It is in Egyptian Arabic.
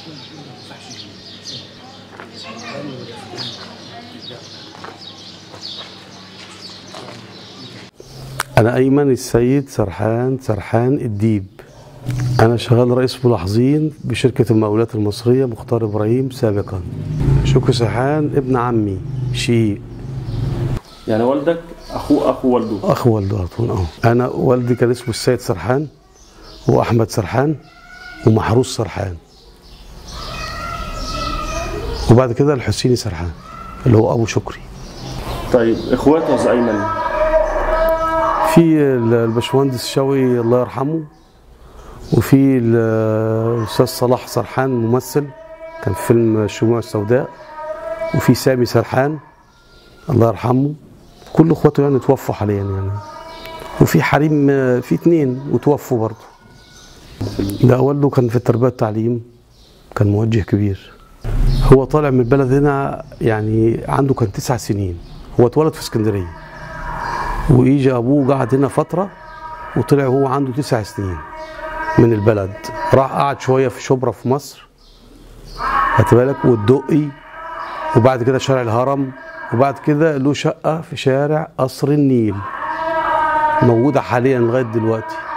أنا أيمن السيد سرحان سرحان الديب أنا شغال رئيس ملاحظين بشركة المقاولات المصرية مختار إبراهيم سابقا شكري سرحان ابن عمي شقيق يعني والدك اخو اخو والده أخو والده على طول أه أنا والدي كان اسمه السيد سرحان وأحمد سرحان ومحروس سرحان وبعد كده الحسيني سرحان اللي هو أبو شكري طيب اخوات يا أستاذ ايمن في ال- الباشمهندس شوقي الله يرحمه وفي ال- الاستاذ صلاح سرحان ممثل كان في فيلم الشموع السوداء وفي سامي سرحان الله يرحمه كل اخواته يعني توفوا حاليا يعني وفي حريم آه، في اتنين وتوفوا برضه ده والده كان في التربيه والتعليم كان موجه كبير هو طالع من البلد هنا يعني عنده كان تسع سنين هو اتولد في اسكندريه ويجي ابوه قعد هنا فتره وطلع هو عنده تسع سنين من البلد راح قعد شويه في شبرا في مصر خدت بالك والدقي وبعد كده شارع الهرم وبعد كده له شقه في شارع قصر النيل موجوده حاليا لغايه دلوقتي